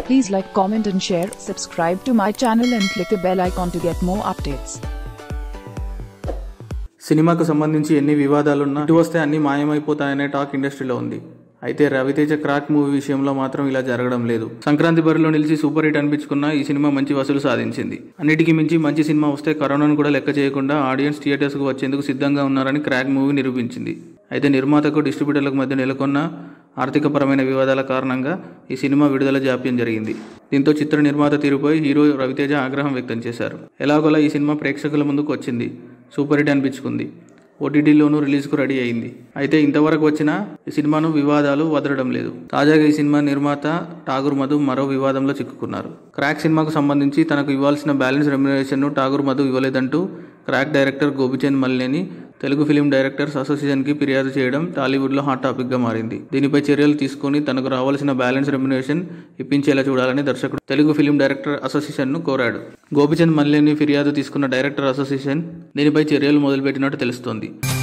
Please like, comment, and share. Subscribe to my channel and click the bell icon to get more updates. సినిమాకు సంబంధించి ఎన్ని వివాదాలున్నా ఇటు వస్తే అన్ని మాయమైపోతాయనే టాక్ ఇండస్ట్రీలో ఉంది అయితే రవితేజ క్రాక్ మూవీ విషయంలో మాత్రం ఇలా జరగడం లేదు సంక్రాంతి బరిలో నిలిచి సూపర్ హిట్ అనిపించుకున్న ఈ సినిమా మంచి వసూలు సాధించింది అన్నిటికీ మించి మంచి సినిమా వస్తే కరోనాను కూడా లెక్క చేయకుండా ఆడియన్స్ థియేటర్స్కు వచ్చేందుకు సిద్ధంగా ఉన్నారని క్రాక్ మూవీ నిరూపించింది అయితే నిర్మాతకు డిస్ట్రిబ్యూటర్లకు మధ్య నెలకొన్న ఆర్థికపరమైన వివాదాల కారణంగా ఈ సినిమా విడుదల జాప్యం జరిగింది దీంతో చిత్ర నిర్మాత తీరుపై హీరో రవితేజ ఆగ్రహం వ్యక్తం చేశారు ఎలాగోలా ఈ సినిమా ప్రేక్షకుల ముందుకు వచ్చింది సూపర్ హిట్ అనిపించుకుంది ఓటీటీలోనూ రిలీజ్కు రెడీ అయింది అయితే ఇంతవరకు వచ్చిన ఈ సినిమాను వివాదాలు వదలడం లేదు తాజాగా ఈ సినిమా నిర్మాత ఠాగూర్ మధు మరో వివాదంలో చిక్కుకున్నారు క్రాక్ సినిమాకు సంబంధించి తనకు ఇవ్వాల్సిన బ్యాలెన్స్ రెమ్యునరేషన్ను ఠాగూర్ మధు ఇవ్వలేదంటూ Krack director Gopichand Malineni Telugu film directors అసోసియేషన్కి ఫిర్యాదు చేయడం టాలీవుడ్లో హాట్ టాపిక్గా మారింది దీనిపై చర్యలు తీసుకుని తనకు రావాల్సిన బ్యాలెన్స్ రెమ్యునరేషన్ ఇప్పించేలా చూడాలని దర్శకుడు తెలుగు ఫిలిం డైరెక్టర్ అసోసియేషన్ను కోరాడు గోపిచంద్ మల్లేని ఫిర్యాదు తీసుకున్న డైరెక్టర్ అసోసియేషన్ దీనిపై చర్యలు మొదలుపెట్టినట్టు తెలుస్తోంది